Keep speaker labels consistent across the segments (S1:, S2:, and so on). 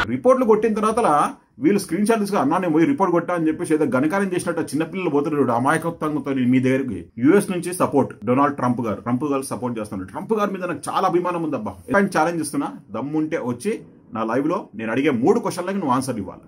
S1: రిపోర్ట్లు కొట్టిన తర్వాత వీళ్ళు స్క్రీన్ షాట్ తీసుకుని అన్నా నేను పోయి రిపోర్ట్ కొట్టా అని చెప్పేసి ఏదో ఘనకారం చేసినట్టు ఆ చిన్నపిల్లలు పోతున్నాడు అమాయకత్వంతో మీ దగ్గరికి యుఎస్ నుంచి సపోర్ట్ డొనాల్డ్ ట్రంప్ గారు ట్రంప్ గారు సపోర్ట్ చేస్తున్నాడు ట్రంప్ గారి మీద నాకు చాలా అభిమానం ఉంది అబ్బా ఛాలెంజ్ ఇస్తున్నా దమ్ముంటే వచ్చి నా లైవ్ లో నేను అడిగే మూడు క్వశ్చన్లకి నువ్వు ఆన్సర్ ఇవ్వాలి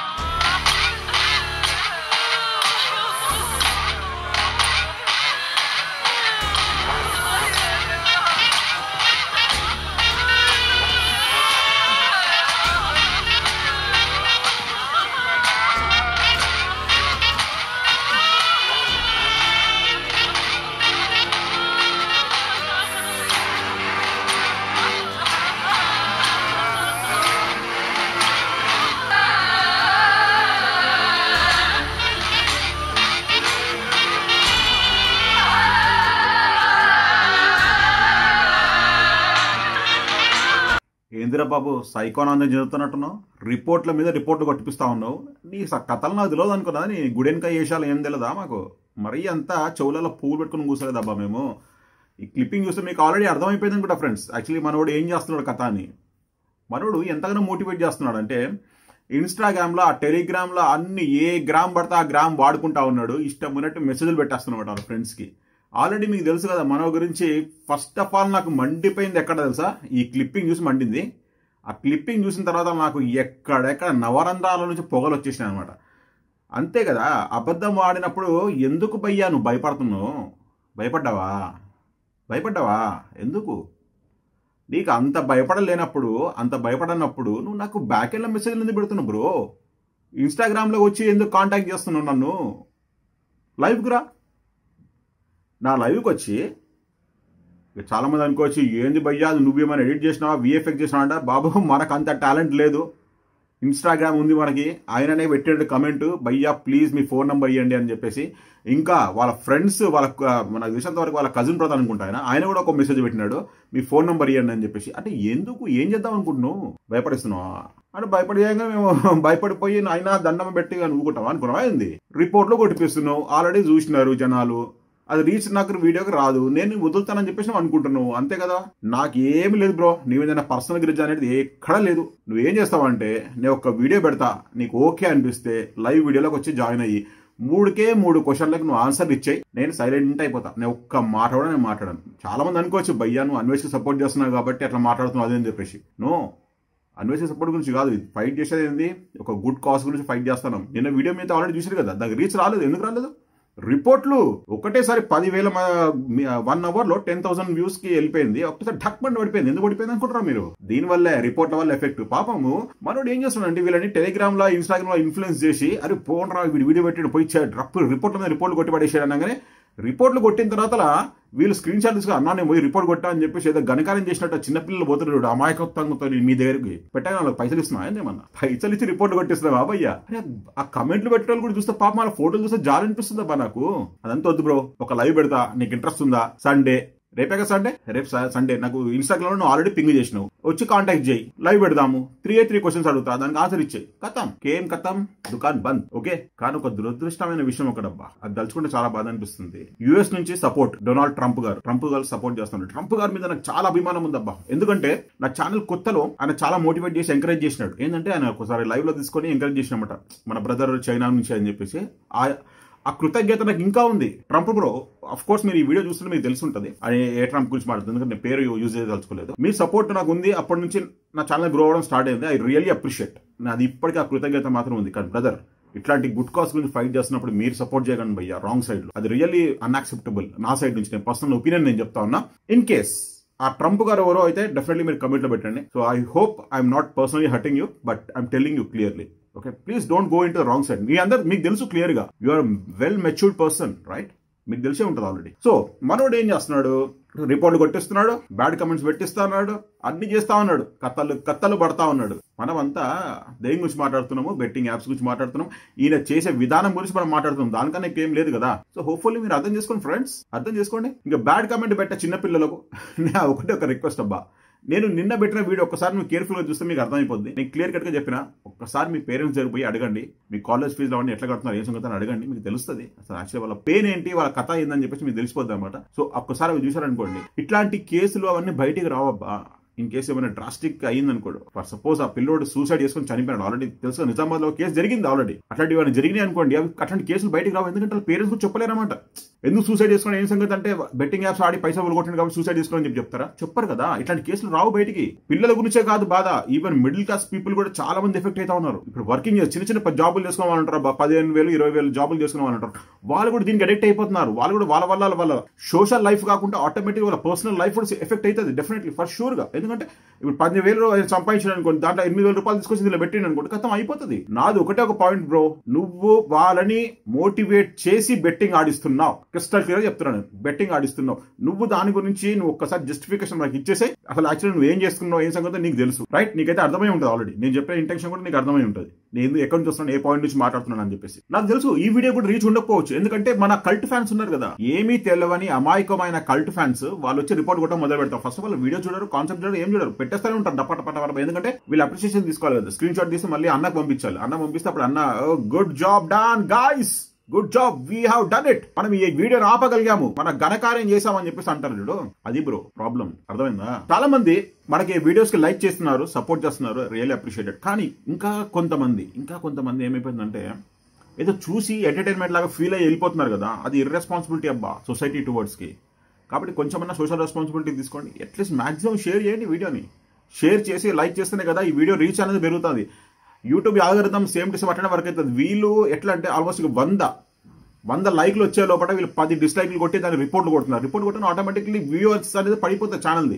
S1: ఏందిరా బాబు సైకోనాందం చదువుతున్నట్టున్నావు రిపోర్ట్ల మీద రిపోర్ట్లు కొట్టిపిస్తా ఉన్నావు నీ స- కథలు నాకు తెలియదు అనుకున్నా నీ గుడెనక వేషాలు ఏం తెలియదా మాకు మరీ అంతా చెవులలో పువ్వులు పెట్టుకుని కూర్చోలేదు అబ్బా మేము ఈ క్లిప్పింగ్ చూస్తే మీకు ఆల్రెడీ అర్థమైపోయింది అనుకుంటా ఫ్రెండ్స్ యాక్చువల్లీ మనోడు ఏం చేస్తున్నాడు కథ అని మనోడు ఎంతగానో మోటివేట్ చేస్తున్నాడు అంటే ఇన్స్టాగ్రామ్లో ఆ టెలిగ్రామ్లో అన్ని ఏ గ్రామ్ పడితే ఆ గ్రామ్ వాడుకుంటా ఉన్నాడు ఇష్టం ఉన్నట్టు మెసేజ్లు పెట్టేస్తున్నాడు వాళ్ళ ఫ్రెండ్స్కి ఆల్రెడీ మీకు తెలుసు కదా మనో గురించి ఫస్ట్ ఆఫ్ ఆల్ నాకు మండిపోయింది ఎక్కడ తెలుసా ఈ క్లిప్పింగ్ చూసి మండింది ఆ క్లిప్పింగ్ చూసిన తర్వాత నాకు ఎక్కడెక్కడ నవరంధ్రాల నుంచి పొగలు వచ్చేసినాయి అనమాట అంతే కదా అబద్ధం ఆడినప్పుడు ఎందుకు భయ్యా నువ్వు భయపడుతున్నావు భయపడ్డావా భయపడ్డావా ఎందుకు నీకు అంత భయపడలేనప్పుడు అంత భయపడనప్పుడు నువ్వు నాకు బ్యాక్ ఎండ్లో మెసేజ్లు ఎందుకు పెడుతున్నావు బ్రో ఇన్స్టాగ్రామ్లో వచ్చి ఎందుకు కాంటాక్ట్ చేస్తున్నావు నన్ను లైవ్కి రా నా లైవ్కి వచ్చి ఇక చాలా మంది అనుకోవచ్చు ఏంది భయ్యా అది నువ్వేమైనా ఎడిట్ చేసినావా విఎఫ్ఎక్స్ చేసినావా అంటే బాబు మనకు అంత టాలెంట్ లేదు ఇన్స్టాగ్రామ్ ఉంది మనకి ఆయననే పెట్టాడు కమెంట్ భయ్యా ప్లీజ్ మీ ఫోన్ నెంబర్ ఇవ్వండి అని చెప్పేసి ఇంకా వాళ్ళ ఫ్రెండ్స్ వాళ్ళ మనకు తెలిసినంత వరకు వాళ్ళ కజిన్ బ్రదర్ అనుకుంటా ఆయన ఆయన కూడా ఒక మెసేజ్ పెట్టినాడు మీ ఫోన్ నెంబర్ ఇవ్వండి అని చెప్పేసి అంటే ఎందుకు ఏం చేద్దాం అనుకుంటున్నావు భయపడిస్తున్నావా అంటే భయపడేయంగా మేము భయపడిపోయి అయినా దండం పెట్టి అనుకుంటావా అనుకున్నావా ఏంది రిపోర్ట్లో కొట్టిపిస్తున్నావు ఆల్రెడీ చూసినారు జనాలు అది రీచ్ నాకు వీడియోకి రాదు నేను వదులుతానని చెప్పేసి నువ్వు అనుకుంటున్నావు అంతే కదా నాకు ఏమి లేదు బ్రో నీ ఏదైనా పర్సనల్ గ్రిజ్ అనేది ఎక్కడా లేదు నువ్వేం చేస్తావంటే నేను ఒక వీడియో పెడతా నీకు ఓకే అనిపిస్తే లైవ్ వీడియోలోకి వచ్చి జాయిన్ అయ్యి మూడుకే మూడు క్వశ్చన్లకు నువ్వు ఆన్సర్ ఇచ్చేయి నేను సైలెంట్ అయిపోతా నేను ఒక్క మాట కూడా నేను మాట్లాడాను చాలా మంది అనుకోవచ్చు భయ్యా నువ్వు అన్వేషణ సపోర్ట్ చేస్తున్నావు కాబట్టి అట్లా మాట్లాడుతున్నావు అదే అని చెప్పేసి నో అన్వేషణ సపోర్ట్ గురించి కాదు ఇది ఫైట్ చేసేది ఏంది ఒక గుడ్ కాస్ గురించి ఫైట్ చేస్తాను నిన్న వీడియో మీద ఆల్రెడీ చూసారు కదా దానికి రీచ్ రాలేదు ఎందుకు రాలేదు రిపోర్ట్లు ఒకటేసారి పదివేల వన్ అవర్ లో టెన్ థౌసండ్ వ్యూస్ కి వెళ్ళిపోయింది ఒకసారి ఢక్ బండి పడిపోయింది ఎందుకు పడిపోయింది అనుకుంటారా మీరు దీని వల్లే రిపోర్ట్ల వల్ల ఎఫెక్ట్ పాపము మనోడు ఏం చేస్తున్నాడంటే వీళ్ళని టెలిగ్రామ్ లో ఇన్స్టాగ్రామ్ లో ఇన్ఫ్లుయెన్స్ చేసి అరే పోనరా వీడు వీడియో పెట్టి పోయి రప్పు రిపోర్ట్ల మీద రిపోర్ట్లు కొట్టి పడేసాడు అనగానే రిపోర్ట్లు కొట్టిన తర్వాత వీళ్ళు స్క్రీన్ షాట్ తీసుకుని అన్నా నేను పోయి రిపోర్ట్ కొట్టా అని చెప్పేసి ఏదో ఘనకారం చేసినట్టు ఆ చిన్నపిల్లలు పోతున్నాడు అమాయకత్వంతో మీ దగ్గరికి పెట్టాను వాళ్ళకి పైసలు ఇస్తున్నా ఏమన్నా పైసలు ఇచ్చి రిపోర్ట్లు కొట్టిస్తున్నా బాబయ్య అరే ఆ కమెంట్లు పెట్టే వాళ్ళు కూడా చూస్తే పాప మన ఫోటోలు చూస్తే జాలి అనిపిస్తుంది అబ్బా నాకు అదంతా వద్దు బ్రో ఒక లైవ్ పెడతా నీకు ఇంట్రెస్ట్ ఉందా సండే రేపే కదా సండే రేపు స- సండే నాకు ఇన్స్టాగ్రామ్ లో నువ్వు ఆల్రెడీ పింగ్ చేసినావు వచ్చి కాంటాక్ట్ చేయి లైవ్ పెడదాము త్రీ త్రీ క్వశ్చన్స్ అడుగుతా దానికి ఆన్సర్ ఇచ్చేయి కథం కేం కథం దుకాన్ బంద్ ఓకే కానీ ఒక దురదృష్టమైన విషయం ఒకటబ్బా అది తలుచుకుంటే చాలా బాధ అనిపిస్తుంది యుఎస్ నుంచి సపోర్ట్ డొనాల్డ్ ట్రంప్ గారు ట్రంప్ గారు సపోర్ట్ చేస్తున్నాడు ట్రంప్ గారి మీద నాకు చాలా అభిమానం ఉందబ్బా ఎందుకంటే నా ఛానల్ కొత్తలో ఆయన చాలా మోటివేట్ చేసి ఎంకరేజ్ చేసినాడు ఏంటంటే ఆయన ఒకసారి లైవ్ లో తీసుకొని ఎంకరేజ్ చేసినమాట మన బ్రదర్ చైనా నుంచి అని చెప్పేసి ఆ ఆ కృతజ్ఞత నాకు ఇంకా ఉంది ట్రంప్ బ్రో అఫ్ కోర్స్ మీరు ఈ వీడియో చూస్తుంటే మీకు తెలిసి ఉంటుంది అది ఏ ట్రంప్ గురించి మాట్లాడుతుంది ఎందుకంటే నేను పేరు యూజ్ చేయదలుచుకోలేదు మీ సపోర్ట్ నాకు ఉంది అప్పటి నుంచి నా ఛానల్ గ్రో అవ్వడం స్టార్ట్ అయింది ఐ రియల్లీ అప్రిషియేట్ నాది ఇప్పటికీ ఆ కృతజ్ఞత మాత్రం ఉంది కానీ బ్రదర్ ఇట్లాంటి గుడ్ కాస్ గురించి ఫైట్ చేస్తున్నప్పుడు మీరు సపోర్ట్ చేయకండి భయ్యా రాంగ్ సైడ్ లో అది రియల్లీ అన్యాక్సెప్టబుల్ నా సైడ్ నుంచి నేను పర్సనల్ ఒపీనియన్ నేను చెప్తా ఉన్నా ఇన్ కేస్ ఆ ట్రంప్ గారు ఎవరో అయితే డెఫినెట్లీ మీరు కమెంట్ లో పెట్టండి so I hope I'm not personally hurting you but I'm telling you clearly okay please don't go into wrong side మీ అందరు మీకు తెలుసు క్లియర్ గా you are well matured person right మీకు తెలిసే ఉంటుంది ఆల్రెడీ సో మనోడు ఏం చేస్తున్నాడు రిపోర్ట్లు కొట్టిస్తున్నాడు బ్యాడ్ కమెంట్స్ పెట్టిస్తా ఉన్నాడు అన్ని చేస్తా ఉన్నాడు కత్తలు కత్తలు పడతా ఉన్నాడు మనం అంతా దేని గురించి మాట్లాడుతున్నాము బెట్టింగ్ యాప్స్ గురించి మాట్లాడుతున్నాం ఈయన చేసే విధానం గురించి మనం మాట్లాడుతున్నాం దానికన్నా ఏం లేదు కదా సో హోప్ఫుల్లీ మీరు అర్థం చేసుకోండి ఫ్రెండ్స్ అర్థం చేసుకోండి ఇంకా బ్యాడ్ కమెంట్ పెట్టే చిన్న పిల్లలకు నా ఒకటే ఒక రిక్వెస్ట్ అబ్బా నేను నిన్న పెట్టిన వీడియో ఒక్కసారి మీరు కేర్ఫుల్ గా చూస్తే మీకు అర్థమైపోద్ది నేను క్లియర్ కట్ గా చెప్పిన ఒక్కసారి మీ పేరెంట్స్ దగ్గర పోయి అడగండి మీ కాలేజ్ ఫీజులు అవన్నీ ఎట్లా కడుతున్నారు ఏం సంగతి అని అడగండి మీకు తెలుస్తుంది అసలు యాక్చువల్లీ వాళ్ళ పెయిన్ ఏంటి వాళ్ళ కథ ఏందని చెప్పేసి మీకు తెలిసిపోద్ది అనమాట సో ఒక్కసారి అవి చూసారనుకోండి ఇట్లాంటి కేసులు అవన్నీ బయటికి రావబ్బా ఇన్ కేసు ఏమైనా డ్రాస్టిక్ అయింది అనుకోడు ఫర్ సపోజ్ ఆ పిల్లోడు సూసైడ్ చేసుకుని చనిపోయాడు ఆల్రెడీ తెలుసు నిజామాబాద్ లో కేసు జరిగింది ఆల్రెడీ అట్లాంటివి ఏమైనా జరిగినాయి అనుకోండి అవి అట్లాంటి కేసులు బయటకు రావు ఎందుకంటే వాళ్ళ పేరెంట్స్ కూడా చెప్పలేరన్నమాట ఎందుకు సూసైడ్ చేసుకుని ఏం సంగతి అంటే బెట్టింగ్ యాప్స్ ఆడి పైసా కొట్టింది కాబట్టి సూసైడ్ చేసుకోవాలని చెప్పి చెప్తారా చెప్పరు కదా ఇట్లాంటి కేసులు రావు బయటికి పిల్లల గురించే కాదు బాధ ఈవెన్ మిడిల్ క్లాస్ పీపుల్ కూడా చాలా మంది ఎఫెక్ట్ అవుతా ఉన్నారు ఇప్పుడు వర్కింగ్ చిన్న చిన్న ప- జాబులు చేసుకోవాలంటారు బ- పదిహేను వేలు ఇరవై వేలు జాబులు చేసుకోవాలంటారు వాళ్ళు కూడా దీనికి అడిక్ట్ అయిపోతున్నారు వాళ్ళు కూడా వాళ్ళ వల్ల వాళ్ళ సోషల్ లైఫ్ కాకుండా ఆటోమేటిక్ వాళ్ళ పర్సనల్ లైఫ్ కూడా ఎఫెక్ట్ అవుతుంది డెఫినెట్లీ ఫర్ షూర్ గా ఎందుకంటే ఇప్పుడు పది వేలు సంపాదించాడు అనుకోండి దాంట్లో ఎనిమిది వేల రూపాయలు తీసుకొచ్చి ఇందులో పెట్టిండు అనుకోండి ఖతం అయిపోతుంది నాది ఒకటే ఒక పాయింట్ బ్రో నువ్వు వాళ్ళని మోటివేట్ చేసి బెట్టింగ్ ఆడిస్తున్నావు క్రిస్టల్ క్లియర్ చెప్తున్నాను బెట్టింగ్ ఆడిస్తున్నావు నువ్వు దాని గురించి నువ్వు ఒక్కసారి జస్టిఫికేషన్ నాకు ఇచ్చేసే అసలు యాక్చువల్లీ నువ్వు ఏం చేస్తున్నావు ఏం సంగతి నీకు తెలుసు రైట్ నీకైతే అర్థమై ఉంటుంది ఆల్రెడీ నేను చెప్పే ఇంటెన్షన్ కూడా నీకు అర్థమై ఉంటుంది నేను ఎక్కడి నుంచి వస్తున్నాను ఏ పాయింట్ నుంచి మాట్లాడుతున్నాను అని చెప్పేసి నాకు తెలుసు ఈ వీడియో కూడా రీచ్ ఉండకపోవచ్చు ఎందుకంటే మన కల్ట్ ఫ్యాన్స్ ఉన్నారు కదా ఏమీ తెలియని అమాయకమైన కల్ట్ ఫ్యాన్స్ వాళ్ళు వచ్చి రిపోర్ట్ కూడా మొదలు పెడతారు ఫస్ట్ ఆఫ్ ఆల్ వీడియో చూడరు కాన్సెప్ట్ చూడరు ఏం చూడరు పెట్టేస్తూనే ఉంటారు డప్ప టప టప టప. ఎందుకంటే వీళ్ళు అప్రిషియేషన్ తీసుకోవాలి కదా స్క్రీన్ షాట్ తీసి మళ్ళీ అన్నకు పంపించాలి అన్న పంపిస్తే అప్పుడు అన్న good job done guys good job we have done it మనం ఈ వీడియోని ఆపగలిగాము మన ఘనకార్యం చేసామని చెప్పేసి అంటారు చూడు అది బ్రో ప్రాబ్లం అర్థమైందా చాలా మంది మనకి వీడియోస్ కి లైక్ చేస్తున్నారు సపోర్ట్ చేస్తున్నారు రియల్లీ అప్రిషియేటెడ్ కానీ ఇంకా కొంతమంది ఇంకా కొంతమంది ఏమైపోయిందంటే ఏదో చూసి ఎంటర్టైన్మెంట్ లాగా ఫీల్ అయ్యి వెళ్ళిపోతున్నారు కదా అది ఇర్రెస్పాన్సిబిలిటీ అబ్బా సొసైటీ టువర్డ్స్ కి కాబట్టి కొంచెమన్నా సోషల్ రెస్పాన్సిబిలిటీ తీసుకోండి అట్లీస్ట్ మాక్సిమం షేర్ చేయండి వీడియోని షేర్ చేసి లైక్ చేస్తేనే కదా ఈ వీడియో రీచ్ అనేది పెరుగుతుంది యూట్యూబ్ ఆల్గరిథం సేమ్ డిస్ పట్టడం వరకు అవుతుంది వీళ్ళు ఎట్లా అంటే ఆల్మోస్ట్ వంద వంద లైక్లు వచ్చే లోపల వీళ్ళు పది డిస్లైక్లు కొట్టి దాని రిపోర్ట్లు కొడుతున్నారు రిపోర్ట్ కొట్టిన ఆటోమేటిక్లీ వ్యూవర్స్ అనేది పడిపోతుంది ఛానల్ది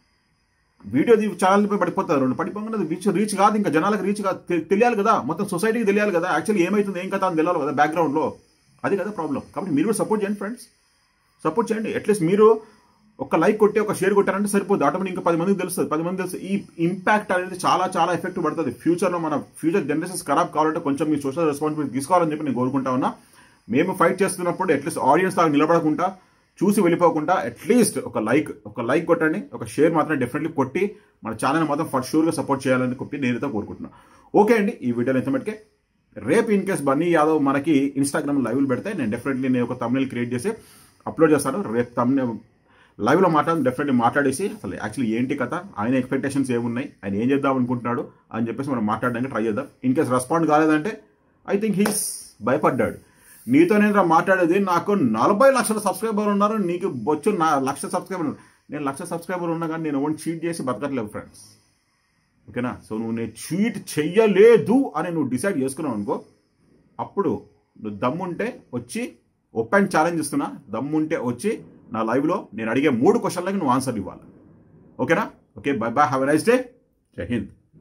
S1: వీడియో ఛానల్ పై పడిపోతారు రెండు పడిపోగానే రీచ్ రీచ్ కాదు ఇంకా జనాలకు రీచ్ కాదు తె- తెలియాలి కదా మొత్తం సొసైటీకి తెలియాలి కదా యాక్చువల్లీ ఏమైతుంది ఏం కదా అని తెలియాలి కదా బ్యాక్గ్రౌండ్లో అది కదా ప్రాబ్లం కాబట్టి మీరు కూడా సపోర్ట్ చేయండి ఫ్రెండ్స్ సపోర్ట్ చేయండి అట్లీస్ట్ మీరు ఒక లైక్ కొట్టి ఒక షేర్ కొట్టారంటే సరిపోద్ది ఆటోమేటిక్ ఇంకా పది మందికి తెలుస్తుంది పది మంది తెలుసు ఈ ఇంపాక్ట్ అనేది చాలా చాలా ఎఫెక్ట్ పడుతుంది ఫ్యూచర్లో మన ఫ్యూచర్ జనరేషన్స్ ఖరాబ్ కావాలంటే కొంచెం మీ సోషల్ రెస్పాన్సిబిలిటీ తీసుకోవాలని చెప్పి నేను కోరుకుంటా ఉన్నా మేము ఫైట్ చేస్తున్నప్పుడు అట్లీస్ట్ ఆడియన్స్ లాగా నిలబడకుండా చూసి వెళ్ళిపోకుండా అట్లీస్ట్ ఒక లైక్ ఒక లైక్ కొట్టండి ఒక షేర్ మాత్రం డెఫినెట్లీ కొట్టి మన ఛానల్ మాత్రం ఫర్ షూర్గా సపోర్ట్ చేయాలని చెప్పి నేనైతే కోరుకుంటున్నా ఓకే అండి ఈ వీడియోలో ఎంత మటుకే రేపు ఇన్ కేస్ బన్నీ యాదవ్ మనకి ఇన్స్టాగ్రామ్ లైవ్లు పెడితే నేను డెఫినెట్లీ నేను ఒక తమిళ క్రియేట్ చేసి అప్లోడ్ చేస్తాను రేపు తమిళ లైవ్లో మాట్లాడి డెఫినెట్లీ మాట్లాడేసి అసలు యాక్చువల్లీ ఏంటి కథ ఆయన ఎక్స్పెక్టేషన్స్ ఏమున్నాయి ఆయన ఏం చేద్దాం అనుకుంటున్నాడు అని చెప్పేసి మనం మాట్లాడడానికి ట్రై చేద్దాం ఇన్ కేస్ రెస్పాండ్ కాలేదంటే ఐ థింక్ హీస్ భయపడ్డాడు నీతో నేను మాట్లాడేది నాకు నలభై లక్షల సబ్స్క్రైబర్ ఉన్నారు నీకు బొచ్చు నా లక్ష సబ్స్క్రైబర్ నేను లక్ష సబ్స్క్రైబర్ ఉన్నా కానీ నేను ఓన్ చీట్ చేసి బతకట్లేవు ఫ్రెండ్స్ ఓకేనా సో నువ్వు నేను చీట్ చెయ్యలేదు అని నువ్వు డిసైడ్ చేసుకున్నావు అనుకో అప్పుడు నువ్వు దమ్ముంటే వచ్చి ఓపెన్ ఛాలెంజ్ ఇస్తున్నా దమ్ముంటే వచ్చి నా లైవ్లో నేను అడిగే మూడు క్వశ్చన్లకి నువ్వు ఆన్సర్ ఇవ్వాలి ఓకేనా okay bye bye have a nice day జై హింద్